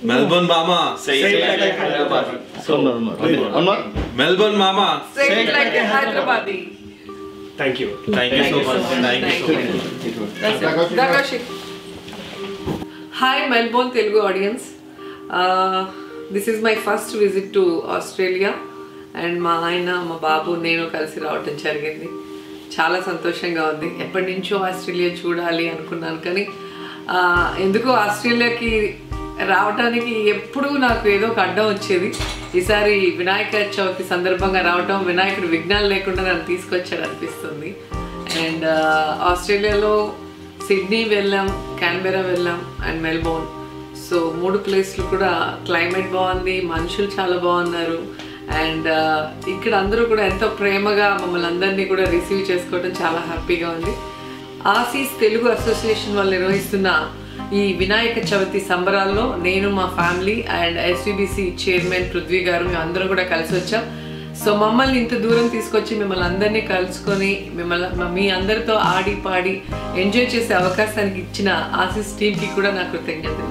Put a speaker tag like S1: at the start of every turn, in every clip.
S1: Melbourne మామా Melbourne మామా
S2: Say it like a Hyderabadi.
S3: Thank you
S1: thank you so much thank you so much
S2: That's it. Dakashi. Hi, Melbourne Telugu audience. Uh, this is my first visit to Australia. And మా ఆయన మా బాబు నేను కలిసి రావటం జరిగింది చాలా సంతోషంగా ఉంది ఎప్పటి నుంచో ఆస్ట్రేలియా చూడాలి అనుకున్నాను కానీ ఆ, ఎందుకో ఆస్ట్రేలియాకి రావటానికి ఎప్పుడూ నాకు ఏదో ఒక అడ్డం వచ్చేది ఈసారి వినాయక చవితి సందర్భంగా రావటం వినాయకుడు విఘ్నాలు లేకుండా నన్ను తీసుకొచ్చాడు అనిపిస్తుంది అండ్ ఆస్ట్రేలియాలో సిడ్నీ వెళ్ళాం క్యాన్బెరా వెళ్ళాం అండ్ మెల్బోర్న్ సో మూడు ప్లేస్లు కూడా క్లైమేట్ బాగుంది మనుషులు చాలా బాగున్నారు అండ్ ఇక్కడ అందరూ కూడా ఎంతో ప్రేమగా మమ్మల్ని అందరినీ కూడా రిసీవ్ చేసుకోవడం చాలా హ్యాపీగా ఉంది ఆసీస్ తెలుగు అసోసియేషన్ వాళ్ళు నిర్వహిస్తున్న ఈ వినాయక చవితి సంబరాల్లో నేను మా family and SVBC chairman Prithvi garu మేము అందరం కూడా కలిసి వచ్చాం సో మమ్మల్ని ఇంత దూరం తీసుకొచ్చి మిమ్మల్ని అందరినీ కలుసుకొని మిమ్మల్ని మీ అందరితో ఆడి పాడి ఎంజాయ్ చేసే అవకాశానికి ఇచ్చిన ఆసీస్ టీంకి కూడా నా కృతజ్ఞతలు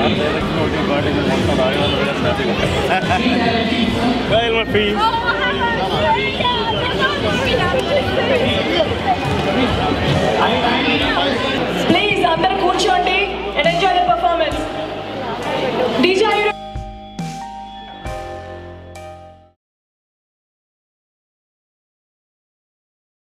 S3: Bye, my friend.